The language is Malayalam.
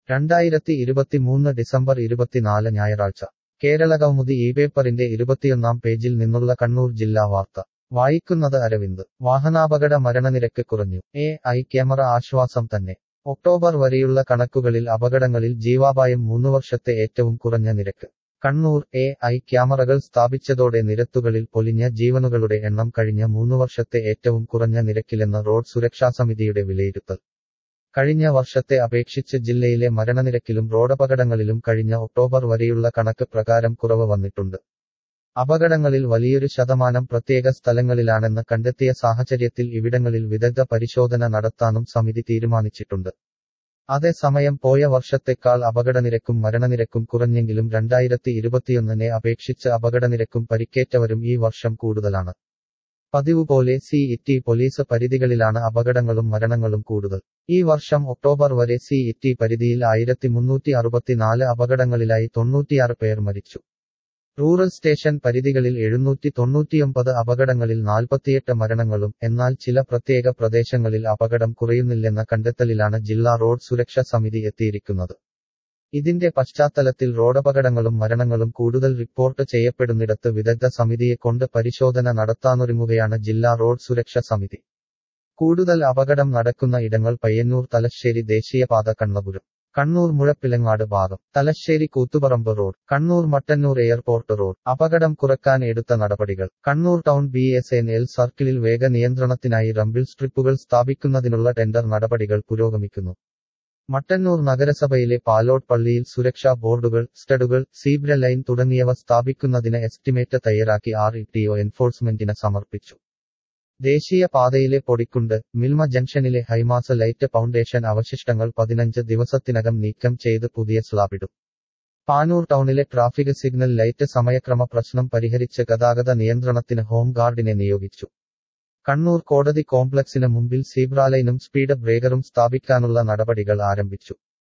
രണ്ടായിരത്തി ഇരുപത്തിമൂന്ന് ഡിസംബർ ഇരുപത്തിനാല് ഞായറാഴ്ച കേരള കൗമുദി ഈ പേപ്പറിന്റെ ഇരുപത്തിയൊന്നാം പേജിൽ നിന്നുള്ള കണ്ണൂർ ജില്ലാ വാർത്ത വായിക്കുന്നത് അരവിന്ദ് വാഹനാപകട മരണനിരക്ക് കുറഞ്ഞു എ ഐ ക്യാമറ ആശ്വാസം തന്നെ ഒക്ടോബർ വരെയുള്ള കണക്കുകളിൽ അപകടങ്ങളിൽ ജീവാപായം മൂന്നു വർഷത്തെ ഏറ്റവും കുറഞ്ഞ നിരക്ക് കണ്ണൂർ എ ഐ ക്യാമറകൾ സ്ഥാപിച്ചതോടെ നിരത്തുകളിൽ പൊലിഞ്ഞ ജീവനുകളുടെ എണ്ണം കഴിഞ്ഞ മൂന്നു വർഷത്തെ ഏറ്റവും കുറഞ്ഞ നിരക്കിലെന്ന് റോഡ് സുരക്ഷാസമിതിയുടെ വിലയിരുത്തൽ കഴിഞ്ഞ വർഷത്തെ അപേക്ഷിച്ച് ജില്ലയിലെ മരണനിരക്കിലും റോഡപകടങ്ങളിലും കഴിഞ്ഞ ഒക്ടോബർ വരെയുള്ള കണക്ക് പ്രകാരം കുറവ് വന്നിട്ടുണ്ട് അപകടങ്ങളിൽ വലിയൊരു ശതമാനം പ്രത്യേക സ്ഥലങ്ങളിലാണെന്ന് കണ്ടെത്തിയ സാഹചര്യത്തിൽ ഇവിടങ്ങളിൽ വിദഗ്ധ പരിശോധന നടത്താനും സമിതി തീരുമാനിച്ചിട്ടുണ്ട് അതേസമയം പോയ വർഷത്തെക്കാൾ അപകടനിരക്കും മരണനിരക്കും കുറഞ്ഞെങ്കിലും രണ്ടായിരത്തി ഇരുപത്തിയൊന്നിനെ അപേക്ഷിച്ച് അപകടനിരക്കും പരിക്കേറ്റവരും ഈ വർഷം കൂടുതലാണ് പതിവ് പോലെ സി ഇറ്റി പോലീസ് പരിധികളിലാണ് അപകടങ്ങളും മരണങ്ങളും കൂടുതൽ ഈ വർഷം ഒക്ടോബർ വരെ സി ഇറ്റി പരിധിയിൽ ആയിരത്തി മുന്നൂറ്റി അറുപത്തിനാല് അപകടങ്ങളിലായി തൊണ്ണൂറ്റിയാറ് പേർ മരിച്ചു റൂറൽ സ്റ്റേഷൻ പരിധികളിൽ എഴുന്നൂറ്റി തൊണ്ണൂറ്റിയൊമ്പത് അപകടങ്ങളിൽ നാൽപ്പത്തിയെട്ട് മരണങ്ങളും എന്നാൽ ചില പ്രത്യേക പ്രദേശങ്ങളിൽ അപകടം കുറയുന്നില്ലെന്ന കണ്ടെത്തലിലാണ് ജില്ലാ റോഡ് സുരക്ഷാ സമിതി എത്തിയിരിക്കുന്നത് ഇതിന്റെ പശ്ചാത്തലത്തിൽ റോഡപകടങ്ങളും മരണങ്ങളും കൂടുതൽ റിപ്പോർട്ട് ചെയ്യപ്പെടുന്നിടത്ത് വിദഗ്ധ സമിതിയെ കൊണ്ട് പരിശോധന നടത്താനൊരുങ്ങുകയാണ് ജില്ലാ റോഡ് സുരക്ഷാ സമിതി കൂടുതൽ അപകടം നടക്കുന്ന ഇടങ്ങൾ പയ്യന്നൂർ തലശ്ശേരി ദേശീയപാത കണ്ണപുരം കണ്ണൂർ മുഴപ്പിലങ്ങാട് ഭാഗം Thalassery Koothuparamba road Kannur Mattannur airport road അപകടം കുറക്കാൻ എടുത്ത നടപടികൾ Kannur town B S N L സർക്കിളിൽ വേഗ നിയന്ത്രണത്തിനായി റംബിൾ സ്ട്രിപ്പുകൾ സ്ഥാപിക്കുന്നതിനുള്ള ടെൻഡർ നടപടികൾ പുരോഗമിക്കുന്നു മട്ടന്നൂർ നഗരസഭയിലെ പാലോട്ട് പള്ളിയിൽ സുരക്ഷാ ബോർഡുകൾ സ്റ്റഡുകൾ സീബ്ര ലൈൻ തുടങ്ങിയവ സ്ഥാപിക്കുന്നതിന് എസ്റ്റിമേറ്റ് തയ്യാറാക്കി ആർ ഇ ടി ഒ എൻഫോഴ്സ്മെന്റിന് സമർപ്പിച്ചു ദേശീയ പാതയിലെ പൊടിക്കുണ്ട് മിൽമ ജംഗ്ഷനിലെ ഹൈമാസ ലൈറ്റ് ഫൗണ്ടേഷൻ അവശിഷ്ടങ്ങൾ പതിനഞ്ച് ദിവസത്തിനകം നീക്കം ചെയ്ത് പുതിയ സ്ലാബിടും പാനൂർ ടൗണിലെ ട്രാഫിക് സിഗ്നൽ ലൈറ്റ് സമയക്രമ പ്രശ്നം പരിഹരിച്ച് ഗതാഗത നിയന്ത്രണത്തിന് ഹോം ഗാർഡിനെ നിയോഗിച്ചു കണ്ണൂർ കോടതി കോംപ്ലക്സിന് മുമ്പിൽ സീബ്രാലൈനും സ്പീഡ് ബ്രേക്കറും സ്ഥാപിക്കാനുള്ള നടപടികൾ ആരംഭിച്ചു